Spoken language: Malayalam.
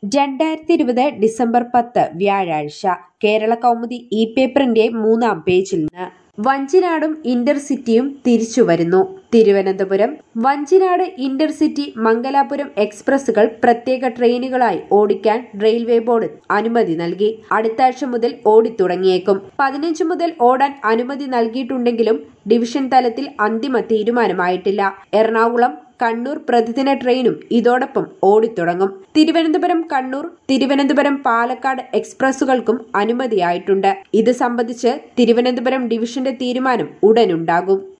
രണ്ടായിരത്തി ഇരുപത് ഡിസംബർ പത്ത് വ്യാഴാഴ്ച കേരള കൗമുദി ഇ പേപ്പറിന്റെ മൂന്നാം പേജിൽ നിന്ന് വഞ്ചിനാടും ഇന്റർസിറ്റിയും തിരിച്ചു വരുന്നു തിരുവനന്തപുരം വഞ്ചിനാട് ഇന്റർസിറ്റി മംഗലാപുരം എക്സ്പ്രസുകൾ പ്രത്യേക ട്രെയിനുകളായി ഓടിക്കാൻ റെയിൽവേ ബോർഡ് അനുമതി നൽകി അടുത്ത ആഴ്ച മുതൽ ഓടിത്തുടങ്ങിയേക്കും പതിനഞ്ച് മുതൽ ഓടാൻ അനുമതി നൽകിയിട്ടുണ്ടെങ്കിലും ഡിവിഷൻ തലത്തിൽ അന്തിമ തീരുമാനമായിട്ടില്ല എറണാകുളം കണ്ണൂർ പ്രതിദിന ട്രെയിനും ഇതോടൊപ്പം ഓടിത്തുടങ്ങും തിരുവനന്തപുരം കണ്ണൂർ തിരുവനന്തപുരം പാലക്കാട് എക്സ്പ്രസുകൾക്കും അനുമതിയായിട്ടുണ്ട് ഇത് സംബന്ധിച്ച് തിരുവനന്തപുരം ഡിവിഷന്റെ തീരുമാനം ഉടനുണ്ടാകും